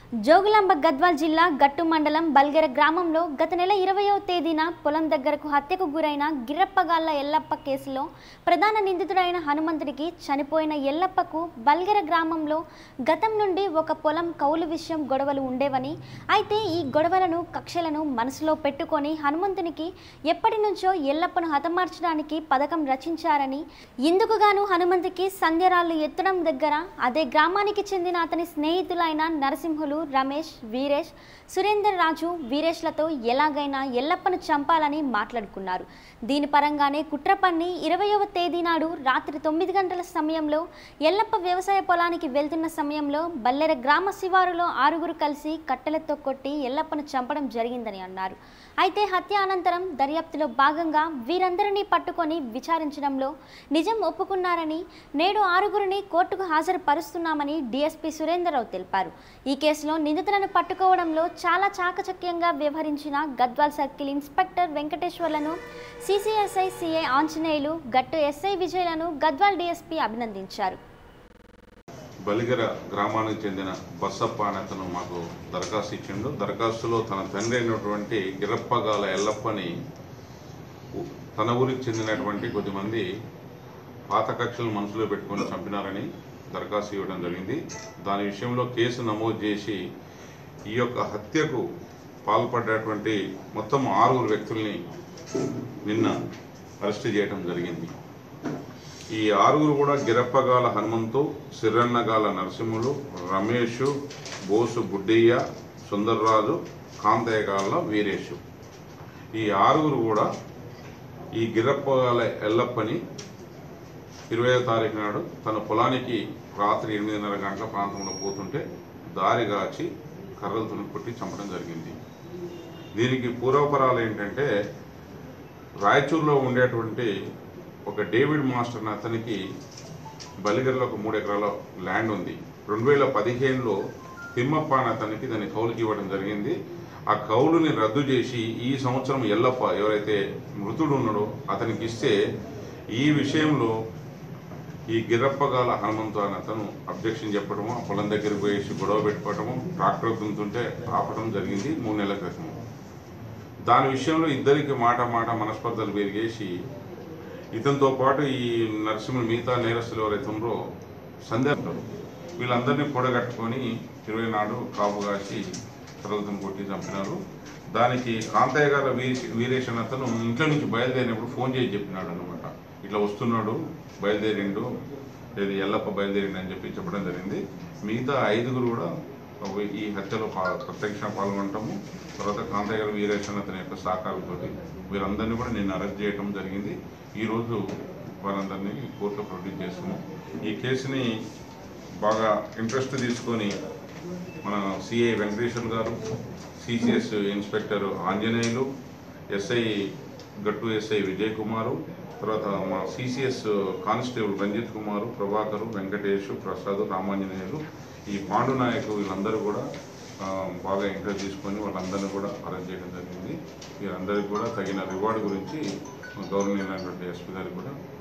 జోగులాంబ గద్వాల్ జిల్లా గట్టు మండలం బల్గెర గ్రామంలో గత నెల ఇరవయవ తేదీన పొలం దగ్గరకు హత్యకు గురైన గిరప్పగాళ్ల ఎల్లప్ప కేసులో ప్రధాన నిందితుడైన హనుమంతుడికి చనిపోయిన ఎల్లప్పకు బల్గెర గ్రామంలో గతం నుండి ఒక పొలం కౌలు విషయం గొడవలు ఉండేవని అయితే ఈ గొడవలను కక్షలను మనసులో పెట్టుకొని హనుమంతునికి ఎప్పటి నుంచో ఎల్లప్పను హతమార్చడానికి పథకం రచించారని ఇందుకుగాను హనుమంతుకి సంధ్యరాళ్ళు ఎత్తడం దగ్గర అదే గ్రామానికి చెందిన అతని స్నేహితులైన నరసింహులు రమేష్ వీరేష్ సురేందర్ రాజు వీరేష్లతో ఎలాగైనా ఎల్లప్పను చంపాలని మాట్లాడుకున్నారు దీని పరంగానే కుట్ర పన్ని ఇరవయవ తేదీ నాడు రాత్రి తొమ్మిది గంటల సమయంలో ఎల్లప్ప వ్యవసాయ పొలానికి వెళ్తున్న సమయంలో బల్లెర గ్రామ శివారులో ఆరుగురు కలిసి కట్టెలతో కొట్టి ఎల్లప్పను చంపడం జరిగిందని అన్నారు అయితే హత్య అనంతరం దర్యాప్తులో భాగంగా వీరందరినీ పట్టుకొని విచారించడంలో నిజం ఒప్పుకున్నారని నేడు ఆరుగురిని కోర్టుకు హాజరుపరుస్తున్నామని డీఎస్పీ సురేందర్రావు తెలిపారు ఈ కేసులో నిందితులను పట్టుకోవడంలో చాలా చాకచక్యంగా వ్యవహరించిన గద్వాల్ సర్కిల్ ఇన్స్పెక్టర్ వెంకటేశ్వర్లను CCSI CI Anjaneyulu Gattu SI విజయ్లను Gadwal DSP అభినందించారు బలిగర గ్రామానికి చెందిన బస్సప్ప అనే అతను మాకు దరఖాస్తు ఇచ్చిండు దరఖాస్తులో తన తండ్రి అయినటువంటి గిరప్పగాల ఎల్లప్పని ఉ- తన ఊరికి చెందినటువంటి కొద్దిమంది పాత కక్షలు మనసులో పెట్టుకొని చంపినారని దరఖాస్తు ఇవ్వడం జరిగింది దాని విషయంలో కేసు నమోదు చేసి ఈ యొక్క హత్యకు పాల్పడ్డటువంటి మొత్తం ఆరుగురు వ్యక్తుల్ని నిన్న అరెస్ట్ చేయడం జరిగింది ఈ ఆరుగురు కూడా గిరప్పగాల హనుమంతు సిర్రన్నగాల నరసింహులు రమేష్ బోసు బుడ్డయ్య సుందర్రాజు కాంతయ్యగాల వీరేషు ఈ ఆరుగురు కూడా ఈ గిరప్పగాల ఎల్లప్పని ఇరవై తారీఖు నాడు తన పొలానికి రాత్రి ఎనిమిదిన్నర గంటల ప్రాంతంలో పోతుంటే దారి కాచి కర్రలతో కొట్టి చంపడం జరిగింది దీనికి పూర్వపరాలు ఏంటంటే రాయచూరులో ఉండేటువంటి ఒక డేవిడ్ మాస్టర్ అనే అతనికి బలిగరలో ఒక మూడు ఎకరాల ల్యాండ్ ఉంది రెండు వేల పదిహేనులో తిమ్మప్ప అనే అతనికి దాన్ని కౌలుకి ఇవ్వడం జరిగింది ఆ కౌలుని రద్దు చేసి ఈ సంవత్సరం ఎల్లప్ప ఎవరైతే మృతుడు ఉన్నాడో అతనికి ఇస్తే ఈ విషయంలో ఈ గిరప్పగాల హనుమంతు అనే అతను అబ్జెక్షన్ చెప్పడము ఆ పొలం దగ్గరికి పోయేసి గొడవ పెట్టుకోవటము ట్రాక్టర్ దుంతుంటే ఆపడం జరిగింది మూడు నెలల క్రితం దాని విషయంలో ఇద్దరికి మాట మాట మనస్పర్ధలు పెరిగేసి ఇతనితో పాటు ఈ నరసింహులు మిగతా నేరస్తులు ఎవరైతే ఉన్నారో సంధ్య ఉంటారు వీళ్ళందరినీ కూడగట్టుకొని ఇరవై నాడు కాపు కాసి కర్రలతో కొట్టి చంపినారు దానికి కాంతయ్య గారు వీరేష్ వీరేష్ అనే అతను ఇంట్లో నుంచి బయలుదేరినప్పుడు ఫోన్ చేసి చెప్పినాడు అనమాట ఇట్లా వస్తున్నాడు బయలుదేరిండు లేదు ఎల్లప్ప బయలుదేరిండు అని చెప్పి చెప్పడం జరిగింది మిగతా ఐదుగురు కూడా ఈ హత్యలో పా- ప్రత్యక్ష పాల్గొనటము తర్వాత కాంతయ్య గారు వీరేష్ అనే అతని యొక్క సహకారంతో వీరందరినీ కూడా నిన్న అరెస్ట్ చేయడం జరిగింది ఈరోజు వారందరినీ కోర్టులో ప్రొడ్యూస్ చేస్తున్నాం ఈ కేసుని బాగా ఇంట్రెస్ట్ తీసుకొని మన సిఐ వెంకటేశ్వర్ గారు CCS inspector Anjaneyulu SI Gattu SI Vijay Kumar తర్వాత మా సిసిఎస్ కానిస్టేబుల్ రంజిత్ కుమారు ప్రభాకరు వెంకటేష్ ప్రసాద్ రామాంజనేయులు ఈ పాండు నాయకు వీళ్ళందరూ కూడా ఆ, బాగా ఇంట్రెస్ట్ తీసుకొని వాళ్ళందరినీ కూడా అరెస్ట్ చేయడం జరిగింది వీరందరికీ కూడా తగిన రివార్డు గురించి గవర్నమెంట్ ఎస్పీ గారికి కూడా